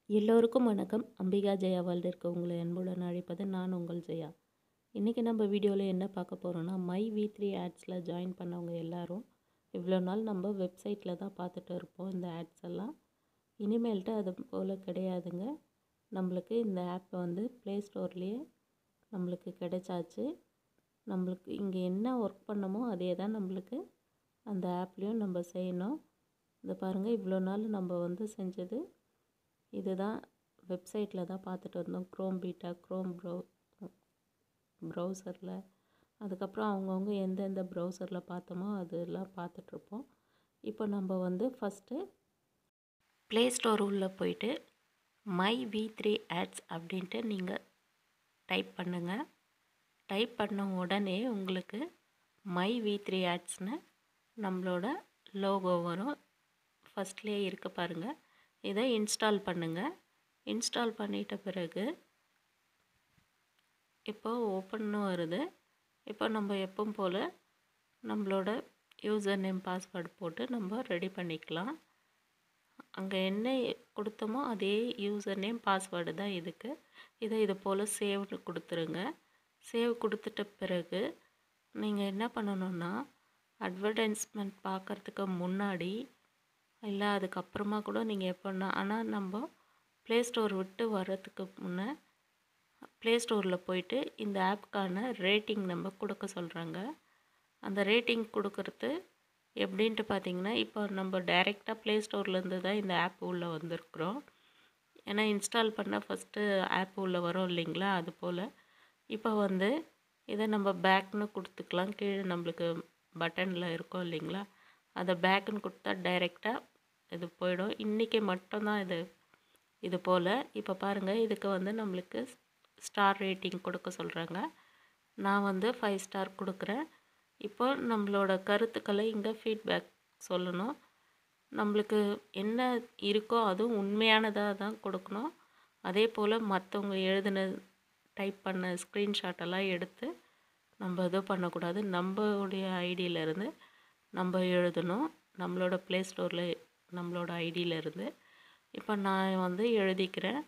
எல்லோருக்கும் வணக்கம் அம்பிகா ஜெயா வேர்ல்டிற்கு உங்களை அன்புடன் அழைப்பது நான் உங்கள் ஜெயா இன்றைக்கி நம்ம வீடியோவில் என்ன பார்க்க போகிறோன்னா மை வி த்ரீ ஆட்ஸில் ஜாயின் பண்ணவங்க எல்லாரும் இவ்வளோ நாள் நம்ம வெப்சைட்டில் தான் பார்த்துட்டு இருப்போம் இந்த ஆட்ஸ் எல்லாம் இனிமேல்ட்டு அது போல் கிடையாதுங்க நம்மளுக்கு இந்த ஆப் வந்து ப்ளே ஸ்டோர்லேயே நம்மளுக்கு கிடைச்சாச்சு நம்மளுக்கு இங்கே என்ன ஒர்க் பண்ணமோ அதே தான் நம்மளுக்கு அந்த ஆப்லேயும் நம்ம செய்யணும் இந்த பாருங்கள் இவ்வளோ நாள் நம்ம வந்து செஞ்சது இதுதான் வெப்சைட்டில் தான் பார்த்துட்டு இருந்தோம் க்ரோம் பீட்டா க்ரோம் ப்ரௌ ப்ரௌசரில் அதுக்கப்புறம் அவங்கவுங்க எந்தெந்த ப்ரௌசரில் பார்த்தோமோ அதெல்லாம் பார்த்துட்ருப்போம் இப்போ நம்ம வந்து ஃபஸ்ட்டு ப்ளே ஸ்டோர் உள்ளே போயிட்டு மை வி த்ரீ ஆட்ஸ் அப்படின்ட்டு நீங்கள் டைப் பண்ணுங்கள் டைப் பண்ண உடனே உங்களுக்கு மை வி த்ரீ ஆட்ஸ்னு நம்மளோட லோகோ வரும் ஃபஸ்ட்லேயே இருக்க பாருங்கள் இதை இன்ஸ்டால் பண்ணுங்கள் இன்ஸ்டால் பண்ணிட்ட பிறகு இப்போ ஓப்பன்னு வருது இப்போ நம்ம எப்பவும் போல் நம்மளோட யூசர் நேம் பாஸ்வேர்டு போட்டு நம்ம ரெடி பண்ணிக்கலாம் அங்கே என்ன கொடுத்தோமோ அதே யூசர் நேம் பாஸ்வேர்டு தான் இதுக்கு இதை இது போல் சேவ்னு கொடுத்துருங்க சேவ் கொடுத்துட்ட பிறகு நீங்கள் என்ன பண்ணணுன்னா அட்வர்டைஸ்மெண்ட் பார்க்குறதுக்கு முன்னாடி இல்லை அதுக்கப்புறமா கூட நீங்கள் எப்போன்னா ஆனால் நம்ம ப்ளே ஸ்டோர் விட்டு வர்றதுக்கு முன்னே ப்ளே ஸ்டோரில் போயிட்டு இந்த ஆப்க்கான ரேட்டிங் நம்ம கொடுக்க சொல்கிறாங்க அந்த ரேட்டிங் கொடுக்கறது எப்படின்ட்டு பார்த்தீங்கன்னா இப்போ நம்ம டைரெக்டாக ப்ளே ஸ்டோர்லேருந்து தான் இந்த ஆப் உள்ளே வந்திருக்குறோம் ஏன்னா இன்ஸ்டால் பண்ண ஃபஸ்ட்டு ஆப் உள்ளே வரும் இல்லைங்களா அது போல் இப்போ வந்து இதை நம்ம பேக்னு கொடுத்துக்கலாம் கீழே நம்மளுக்கு பட்டனில் இருக்கும் இல்லைங்களா அதை பேக்குன்னு கொடுத்தா டைரெக்டாக இது போயிடும் இன்றைக்கி மட்டும்தான் இது இது போல் இப்போ பாருங்கள் இதுக்கு வந்து நம்மளுக்கு ஸ்டார் ரேட்டிங் கொடுக்க சொல்கிறாங்க நான் வந்து ஃபைவ் ஸ்டார் கொடுக்குறேன் இப்போ நம்மளோட கருத்துக்களை இங்கே ஃபீட்பேக் சொல்லணும் நம்மளுக்கு என்ன இருக்கோ அதுவும் உண்மையானதாக தான் கொடுக்கணும் அதே போல் மற்றவங்க எழுதின டைப் பண்ண ஸ்க்ரீன்ஷாட்டெல்லாம் எடுத்து நம்ம இது பண்ணக்கூடாது நம்மளுடைய ஐடியிலேருந்து நம்ம எழுதணும் நம்மளோட ப்ளே ஸ்டோரில் நம்மளோட ஐடியிலேருந்து இப்போ நான் வந்து எழுதிக்கிறேன்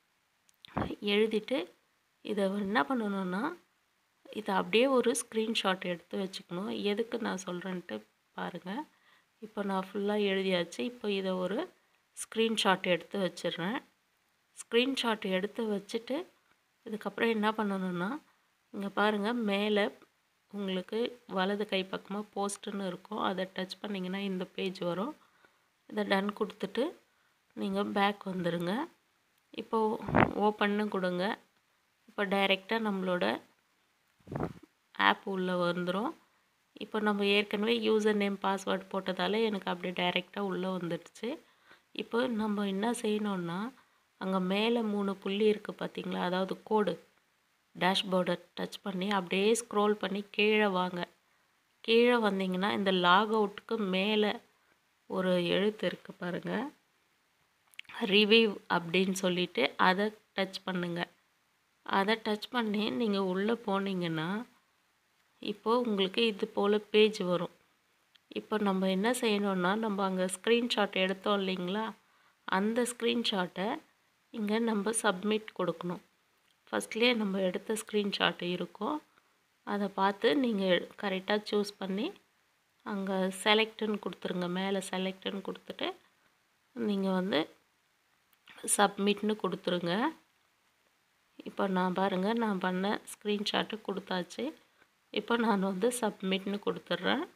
எழுதிட்டு இதை என்ன பண்ணணுன்னா இதை அப்படியே ஒரு ஸ்க்ரீன்ஷாட் எடுத்து வச்சுக்கணும் எதுக்கு நான் சொல்கிறேன்ட்டு பாருங்கள் இப்போ நான் ஃபுல்லாக எழுதியாச்சு இப்போ இதை ஒரு ஸ்க்ரீன்ஷாட் எடுத்து வச்சிடுறேன் ஸ்க்ரீன்ஷாட் எடுத்து வச்சுட்டு இதுக்கப்புறம் என்ன பண்ணணுன்னா இங்கே பாருங்கள் மேலே உங்களுக்கு வலது கை பக்கமாக போஸ்ட்டுன்னு இருக்கும் அதை டச் பண்ணிங்கன்னா இந்த பேஜ் வரும் இதை டன் கொடுத்துட்டு நீங்கள் பேக் வந்துடுங்க இப்போது ஓப்பன்னு கொடுங்க இப்போ டைரெக்டாக நம்மளோட ஆப் உள்ளே வந்துடும் இப்போ நம்ம ஏற்கனவே யூசர் நேம் பாஸ்வேர்டு போட்டதால் எனக்கு அப்படியே டைரெக்டாக உள்ளே வந்துடுச்சு இப்போ நம்ம என்ன செய்யணுன்னா அங்கே மேலே மூணு புள்ளி இருக்குது பார்த்தீங்களா அதாவது கோடு டேஷ்போர்டை டச் பண்ணி அப்படியே ஸ்க்ரோல் பண்ணி கீழே வாங்க கீழே வந்தீங்கன்னா இந்த லாக் அவுட்டுக்கு மேலே ஒரு எழுத்து இருக்குது பாருங்கள் ரிவ்யூ அப்படின்னு சொல்லிட்டு அதை டச் பண்ணுங்கள் அதை டச் பண்ணி நீங்கள் உள்ளே போனீங்கன்னா இப்போது உங்களுக்கு இது போல் பேஜ் வரும் இப்போ நம்ம என்ன செய்யணுன்னா நம்ம அங்கே ஸ்க்ரீன்ஷாட் எடுத்தோம் இல்லைங்களா அந்த ஸ்க்ரீன்ஷாட்டை இங்கே நம்ம சப்மிட் கொடுக்கணும் ஃபஸ்ட்லேயே நம்ம எடுத்த ஸ்க்ரீன்ஷாட் இருக்கும் அதை பார்த்து நீங்கள் கரெக்டாக சூஸ் பண்ணி அங்கே செலக்டுன்னு கொடுத்துருங்க மேலே செலக்டுன்னு கொடுத்துட்டு நீங்கள் வந்து சப்மிட்னு கொடுத்துருங்க இப்போ நான் பாருங்கள் நான் பண்ண ஸ்க்ரீன்ஷாட்டு கொடுத்தாச்சு இப்போ நான் வந்து சப்மிட்னு கொடுத்துட்றேன்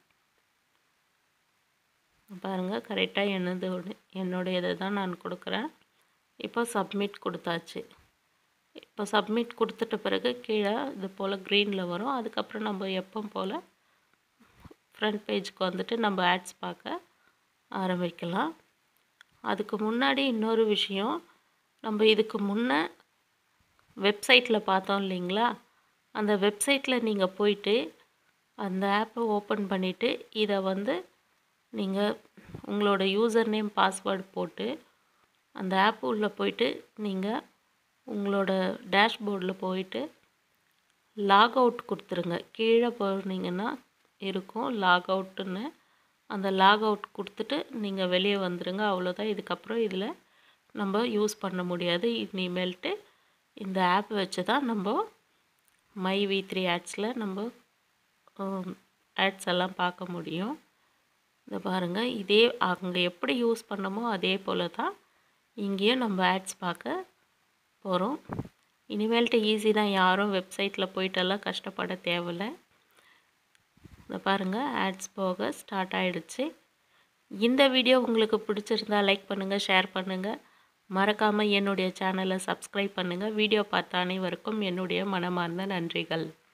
பாருங்கள் கரெக்டாக என்னது என்னுடையதை தான் நான் கொடுக்குறேன் இப்போ சப்மிட் கொடுத்தாச்சு இப்போ சப்மிட் கொடுத்துட்ட பிறகு கீழே இது போல் க்ரீனில் வரும் அதுக்கப்புறம் நம்ம எப்போ போல் ஃப்ரண்ட் பேஜுக்கு வந்துட்டு நம்ம ஆட்ஸ் பார்க்க ஆரம்பிக்கலாம் அதுக்கு முன்னாடி இன்னொரு விஷயம் நம்ம இதுக்கு முன்னே வெப்சைட்டில் பார்த்தோம் இல்லைங்களா அந்த வெப்சைட்டில் நீங்கள் போயிட்டு அந்த ஆப்பை ஓப்பன் பண்ணிவிட்டு இதை வந்து நீங்கள் உங்களோட யூசர் நேம் பாஸ்வேர்டு போட்டு அந்த ஆப் உள்ளே போயிட்டு நீங்கள் உங்களோட டேஷ்போர்டில் போயிட்டு லாக் அவுட் கொடுத்துருங்க கீழே போனீங்கன்னா இருக்கும் லாக் அவுட்டுன்னு அந்த லாக் அவுட் கொடுத்துட்டு நீங்கள் வெளியே வந்துடுங்க அவ்வளோதான் இதுக்கப்புறம் இதில் நம்ம யூஸ் பண்ண முடியாது இனிமேல்ட்டு இந்த ஆப் வச்சு தான் நம்ம மை வி த்ரீ ஆட்ஸில் நம்ம ஆட்ஸ் எல்லாம் பார்க்க முடியும் இதை பாருங்கள் இதே அங்கே எப்படி யூஸ் பண்ணமோ அதே போல் தான் இங்கேயும் நம்ம ஆட்ஸ் பார்க்க போகிறோம் இனிமேல்ட்டு ஈஸி தான் யாரும் வெப்சைட்டில் போயிட்டெல்லாம் கஷ்டப்பட தேவையில்ல இதை பாருங்கள் ஆட்ஸ் போக ஸ்டார்ட் ஆகிடுச்சு இந்த வீடியோ உங்களுக்கு பிடிச்சிருந்தா லைக் பண்ணுங்கள் ஷேர் பண்ணுங்கள் மறக்காமல் என்னுடைய சேனலை சப்ஸ்கிரைப் பண்ணுங்கள் வீடியோ பார்த்த அனைவருக்கும் என்னுடைய மனமார்ந்த நன்றிகள்